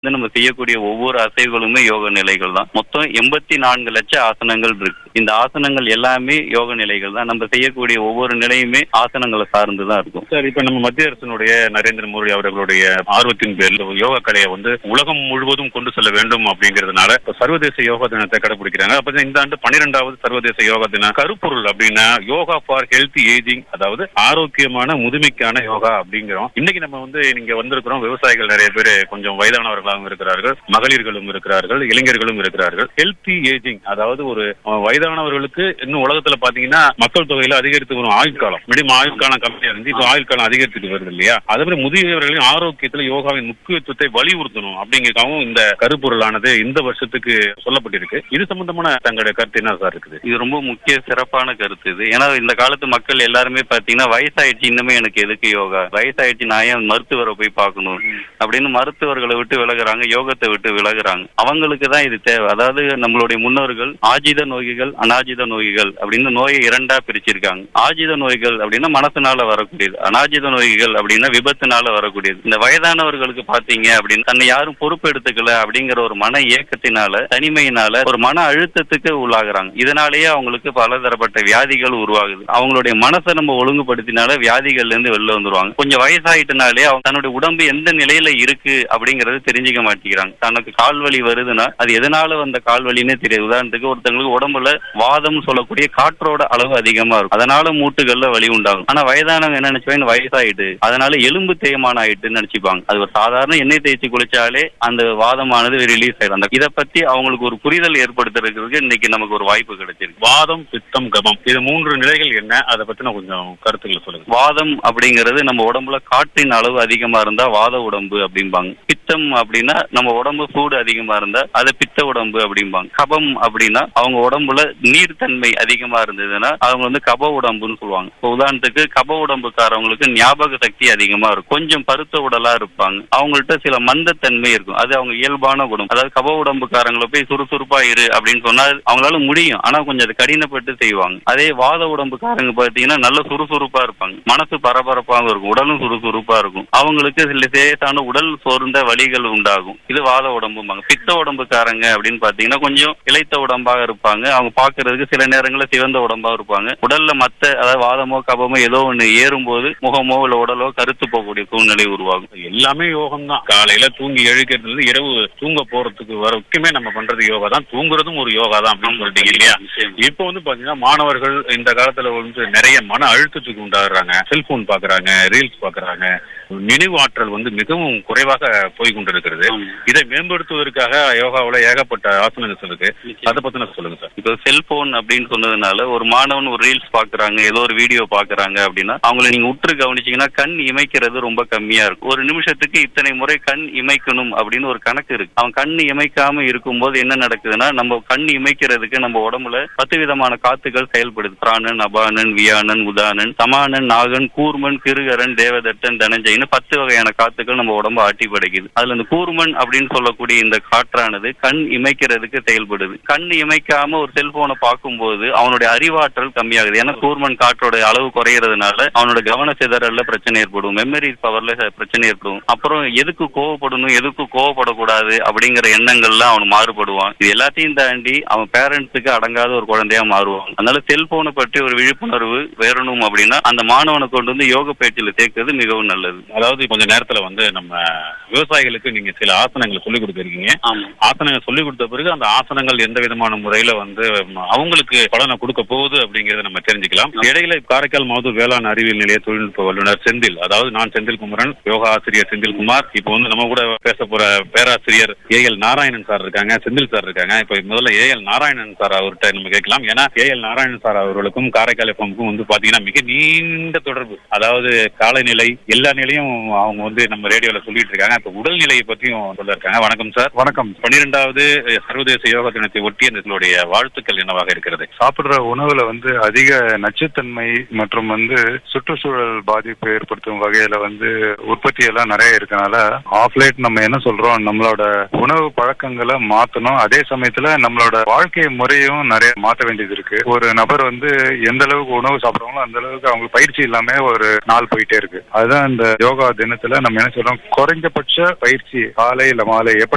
வந்து நம்ம செய்யக்கூடிய ஒவ்வொரு அசைவுகளுமே யோக நிலைகள் தான் மொத்தம் எண்பத்தி நான்கு லட்ச ஆசனங்கள் இருக்கு இந்த ஆசனங்கள் எல்லாமே யோக நிலைகள் தான் நம்ம செய்யக்கூடிய ஒவ்வொரு நிலையுமே ஆசனங்களை சார்ந்து தான் இருக்கும் சார் இப்ப நம்ம மத்திய அரசினுடைய நரேந்திர மோடி அவர்களுடைய ஆர்வத்தின் பேரில் யோகா கலையை வந்து உலகம் முழுவதும் கொண்டு செல்ல வேண்டும் அப்படிங்கிறதுனால இப்ப சர்வதேச யோகா தினத்தை கடைபிடிக்கிறாங்க அப்ப இந்த ஆண்டு பன்னிரெண்டாவது சர்வதேச யோகா தினம் கருப்பொருள் அப்படின்னா யோகா ஃபார் ஹெல்த் ஏஜிங் அதாவது ஆரோக்கியமான முதுமைக்கான யோகா அப்படிங்கிறோம் இன்னைக்கு நம்ம வந்து நீங்க வந்திருக்கிறோம் விவசாயிகள் நிறைய பேர் கொஞ்சம் வயதானவர்களாகவும் இருக்கிறார்கள் மகளிர்களும் இருக்கிறார்கள் இளைஞர்களும் இருக்கிறார்கள் ஹெல்த்தி ஏஜிங் அதாவது ஒரு அஹ், வயதானவர்களுக்கு இன்னும் உலகத்துல பாத்தீங்கன்னா மக்கள் தொகையில அதிகரித்து வரும் ஆயுட்காலம் மீடியம் ஆயுட்காலம் கம்மியா இருந்து இப்போ ஆயுட்காலம் அதிகரித்துட்டு வருது இல்லையா அதே மாதிரி முதியவர்களின் ஆரோக்கியத்துல யோகாவின் முக்கியத்துவத்தை வலியுறுத்தணும் அப்படிங்கிறதுக்காகவும் இந்த கருப்பொருளானது இந்த வருஷத்துக்கு சொல்லப்பட்டிருக்கு இது சம்பந்தமான தங்களுடைய கருத்து என்ன சார் இருக்குது இது ரொம்ப முக்கிய சிறப்பான கருத்து இது ஏன்னா இந்த காலத்து மக்கள் எல்லாருமே பாத்தீங்கன்னா வயசாயிடுச்சு இன்னுமே எனக்கு எதுக்கு யோகா வயசாயிடுச்சு நான் ஏன் மருத்துவரை போய் பார்க்கணும் அப்படின்னு மருத்துவர்களை விட்டு விலகுறாங்க யோகத்தை விட்டு விலகுறாங்க அவங்களுக்கு தான் இது தேவை அதாவது நம்மளுடைய முன்னோர்கள் ஆஜித நோய்கள் அனாஜித நோய்கள் அப்படின்னு நோயை இரண்டா பிரிச்சிருக்காங்க ஆஜித நோய்கள் அப்படின்னா மனசுனால வரக்கூடியது அனாஜித நோய்கள் அப்படின்னா விபத்துனால வரக்கூடியது இந்த வயதானவர்களுக்கு பாத்தீங்க அப்படின்னு தன்னை யாரும் பொறுப்பு எடுத்துக்கல அப்படிங்கிற ஒரு மன இயக்கத்தினால தனிமையினால ஒரு மன அழுத்தத்துக்கு உள்ளாகுறாங்க இதனாலேயே அவங்களுக்கு பலதரப்பட்ட வியாதிகள் உருவாகுது அவங்களுடைய மனசை நம்ம ஒழுங்குபடுத்தினால வியாதிகள்ல இருந்து வெளில வந்துருவாங்க கொஞ்சம் வயசாயிட்டனாலே அவங்க தன்னுடைய உடம்பு எந்த நிலையில இருக்கு அப்படிங்கறது தெரிஞ்சுக்க மாட்டேங்கிறாங்க தனக்கு கால் வலி வருதுன்னா அது எதனால வந்த கால் வலின்னே தெரியாது உதாரணத்துக்கு ஒருத்தங்களுக்கு உடம்புல வாதம் சொல்லக்கூடிய காற்றோட அளவு அதிகமா இருக்கும் அதனால மூட்டுகள்ல வலி உண்டாகும் ஆனா வயதானவங்க என்ன நினைச்சுவாங்க வயசாயிட்டு அதனால எலும்பு தேய்மானம் ஆயிட்டுன்னு நினைச்சுப்பாங்க அது ஒரு சாதாரண எண்ணெய் தேய்ச்சி குளிச்சாலே அந்த வாதமானது ரிலீஸ் ஆயிடும் அந்த இதை பத்தி அவங்களுக்கு ஒரு புரிதல் ஏற்படுத்துறதுக்கு இன்னைக்கு நமக்கு ஒரு வாய்ப்பு கிடைச்சிருக்கு வாதம் பித்தம் கபம் இது மூன்று நிலைகள் என்ன அதை பத்தின கொஞ்சம் கருத்துக்களை சொல்லுங்க வாதம் அப்படிங்கிறது நம்ம உடம்புல காற்றின் அளவு அதிகமா இருந்தா வாத உடம்பு அப்படிம்பாங்க பித்தம் அப்படின்னா நம்ம உடம்பு சூடு அதிகமா இருந்தா அது பித்த உடம்பு அப்படிம்பாங்க கபம் அப்படின்னா அவங்க உடம்புல நீர்த்தன்மை அதிகமா இருந்ததுன்னா அவங்க வந்து கப உடம்புன்னு சொல்லுவாங்க இப்போ உதாரணத்துக்கு கப உடம்புக்காரவங்களுக்கு ஞாபக சக்தி அதிகமா இருக்கும் கொஞ்சம் பருத்த உடலா இருப்பாங்க அவங்கள்ட்ட சில மந்தத்தன்மை இருக்கும் அது அவங்க இயல்பான குணம் அதாவது கப உடம்புக்காரங்களை போய் சுறுசுறுப்பா இரு அப்படின்னு சொன்னா அவங்களால முடியும் ஆனா கொஞ்சம் அது கடினப்பட்டு செய்வாங்க அதே வாத உடம்புக்காரங்க பாத்தீங்கன்னா நல்ல சுறுசுறுப்பா இருப்பாங்க மனசு பரபரப்பாக இருக்கும் உடலும் சுறுசுறுப்பா இருக்கும் அவங்களுக்கு சில லேசான உடல் சோர்ந்த வலிகள் உண்டாகும் இது வாத உடம்பும்பாங்க பித்த உடம்புக்காரங்க அப்படின்னு பாத்தீங்கன்னா கொஞ்சம் இளைத்த உடம்பாக இருப்பாங்க அவங்க பாக்குறதுக்கு சில நேரங்களில் சிவந்த உடம்பா இருப்பாங்க உடல்ல மத்த அதாவது வாதமோ கபமோ ஏதோ ஒண்ணு ஏறும்போது முகமோ இல்ல உடலோ கருத்து போகக்கூடிய சூழ்நிலை உருவாகும் எல்லாமே யோகம் தான் காலையில தூங்கி எழுக்கிறது இருந்து இரவு தூங்க போறதுக்கு வரைக்குமே நம்ம பண்றது யோகா தான் தூங்குறதும் ஒரு யோகா தான் அப்படின்னு சொல்லிட்டீங்க இல்லையா இப்போ வந்து பாத்தீங்கன்னா மாணவர்கள் இந்த காலத்துல வந்து நிறைய மன அழுத்தத்துக்கு உண்டாகுறாங்க செல்போன் பாக்குறாங்க ரீல்ஸ் பாக்குறாங்க நினைவு ஆற்றல் வந்து மிகவும் குறைவாக போய் கொண்டிருக்கிறது இதை மேம்படுத்துவதற்காக யோகாவுல ஏகப்பட்ட ஆசனங்கள் இருக்கு அதை பத்தின சொல்லுங்க சார் இப்போ செல்போன் அப்படின்னு சொன்னதுனால ஒரு மாணவன் ஒரு ரீல்ஸ் பாக்குறாங்க ஏதோ ஒரு வீடியோ பாக்குறாங்க அப்படின்னா அவங்கள நீங்க உற்று கவனிச்சீங்கன்னா கண் இமைக்கிறது ரொம்ப கம்மியா இருக்கும் ஒரு நிமிஷத்துக்கு இத்தனை முறை கண் இமைக்கணும் அப்படின்னு ஒரு கணக்கு இருக்கு அவன் கண் இமைக்காம இருக்கும்போது என்ன நடக்குதுன்னா நம்ம கண் இமைக்கிறதுக்கு நம்ம உடம்புல பத்து விதமான காத்துகள் செயல்படுது பிராணன் அபானன் வியானன் உதானன் சமானன் நாகன் கூர்மன் கிருகரன் தேவதத்தன் தனஞ்சயன்னு பத்து வகையான காத்துக்கள் நம்ம உடம்ப ஆட்டி படைக்குது அதுல இந்த கூர்மன் அப்படின்னு சொல்லக்கூடிய இந்த காற்றானது கண் இமைக்கிறதுக்கு செயல்படுது கண் இமைக்காம ஒரு செல்போனை பார்க்கும்போது அவனுடைய அறிவாற்றல் கம்மியாகுது ஏன்னா கூர்மன் காற்றோட அளவு குறையிறதுனால அவனோட கவன சிதறல்ல பிரச்சனை ஏற்படும் மெமரி பவர்ல பிரச்சனை ஏற்படும் அப்புறம் எதுக்கு கோவப்படணும் எதுக்கு கோவப்படக்கூடாது அப்படிங்கிற எண்ணங்கள்ல அவன் மாறுபடுவான் இது எல்லாத்தையும் தாண்டி அவன் பேரண்ட்ஸுக்கு அடங்காத ஒரு குழந்தையா மாறுவான் அதனால செல்போனை பற்றி ஒரு விழிப்புணர்வு வேறணும் அப்படின்னா அந்த மாணவனை கொண்டு வந்து யோக பயிற்சியில சேர்க்கிறது மிகவும் நல்லது அதாவது கொஞ்ச நேரத்துல வந்து நம்ம விவசாயிகளுக்கு நீங்க சில ஆசனங்களை சொல்லி கொடுத்துருக்கீங்க ஆமா ஆசனங்கள் சொல்லி கொடுத்த பிறகு அந்த ஆசனங்கள் எந்த விதமான முறையில வந்து ம, அவங்களுக்கு பலனை கொடுக்க போகுது அப்படிங்கறத நம்ம தெரிஞ்சுக்கலாம் இடையில காரைக்கால் மாவட்ட வேளாண் அறிவியல் நிலைய தொழில்நுட்ப வல்லுநர் செந்தில் அதாவது நான் செந்தில் குமரன் யோகா ஆசிரியர் செந்தில் குமார் இப்போ வந்து நம்ம கூட பேச போற பேராசிரியர் ஏ எல் நாராயணன் சார் இருக்காங்க செந்தில் சார் இருக்காங்க இப்போ முதல்ல ஏ எல் நாராயணன் சார் அவர்கிட்ட நம்ம கேட்கலாம் ஏன்னா ஏ எல் நாராயணன் சார் அவர்களுக்கும் காரைக்கால் எஃப்எம்க்கும் வந்து பாத்தீங்கன்னா மிக நீண்ட தொடர்பு அதாவது காலநிலை எல்லா நிலையும் அவங்க வந்து நம்ம ரேடியோல சொல்லிட்டு இருக்காங்க இப்ப உடல்நிலையை பத்தியும் சொல்ல இருக்காங்க வணக்கம் சார் வணக்கம் பன்னிரெண்டாவது சர்வதேச யோகா தினத்தை ஒட்டி எங்களுடைய வாழ்த்துக்கள் என்னவாக இருக்கிறது சாப்பிடுற உணவுல வந்து அதிக நச்சுத்தன்மை மற்றும் வந்து சுற்றுச்சூழல் பாதிப்பு ஏற்படுத்தும் வகையில வந்து உற்பத்தி எல்லாம் நிறைய இருக்கனால ஆஃப் லைட் நம்ம என்ன சொல்றோம் நம்மளோட உணவு பழக்கங்களை மாத்தணும் அதே சமயத்துல நம்மளோட வாழ்க்கை முறையும் நிறைய மாத்த வேண்டியது இருக்கு ஒரு நபர் வந்து எந்த அளவுக்கு உணவு சாப்பிடுறாங்களோ அந்த அளவுக்கு அவங்களுக்கு பயிற்சி இல்லாம ஒரு நாள் போயிட்டே இருக்கு அதுதான் இந்த யோகா தினத்துல நம்ம என்ன சொல்றோம் குறைஞ்சபட்ச பயிற்சி காலை இல்ல மாலை எப்ப